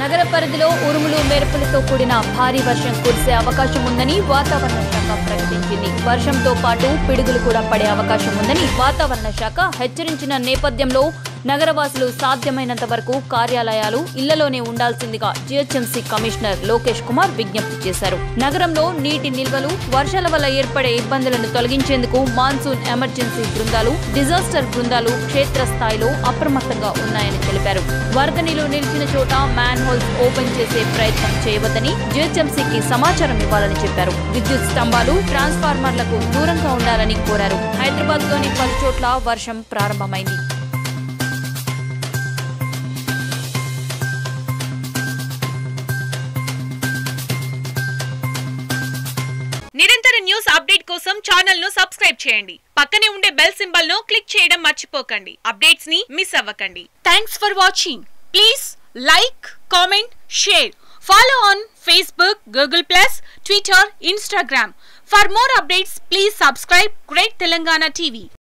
నగర పరిధిలో ఉరుములు మెరుపులతో కూడిన భారీ వర్షం కురిసే అవకాశం ఉందని వాతావరణ శాఖ ప్రకటించింది వర్షంతో పాటు పిడుగులు కూడా పడే అవకాశం ఉందని వాతావరణ శాఖ హెచ్చరించిన నేపథ్యంలో నగరవాసులు సాధ్యమైనంత వరకు కార్యాలయాలు ఇళ్లలోనే ఉండాల్సిందిగా జీహెచ్ఎంసీ కమిషనర్ లోకేష్ కుమార్ విజ్ఞప్తి చేశారు నగరంలో నీటి నిల్వలు వర్షాల వల్ల ఏర్పడే ఇబ్బందులను తొలగించేందుకు మాన్సూన్ ఎమర్జెన్సీ బృందాలు డిజాస్టర్ బృందాలు క్షేత్రస్థాయిలో అప్రమత్తంగా ఉన్నాయని తెలిపారు వరద నీరు నిలిచిన చోట మ్యాన్ హోల్స్ ఓపెన్ చేసే ప్రయత్నం చేయవద్దని జీహెచ్ఎంసీకి సమాచారం ఇవ్వాలని చెప్పారు విద్యుత్ స్తంభాలు ట్రాన్స్ఫార్మర్లకు దూరంగా ఉండాలని కోరారు హైదరాబాద్ లోని పలు చోట్ల వర్షం ప్రారంభమైంది నిరంతర న్యూస్ అప్డేట్ కోసం ఛానల్ ను సబ్స్క్రైబ్ చేయండి పక్కనే ఉండే బెల్ సింబల్ ను క్లిక్ చేయడం మర్చిపోకండి అప్డేట్స్ ని మిస్ అవ్వకండి thanks for watching please like comment share follow on Facebook Google plus Twitter Instagram for more updates please subscribe great Telangana TV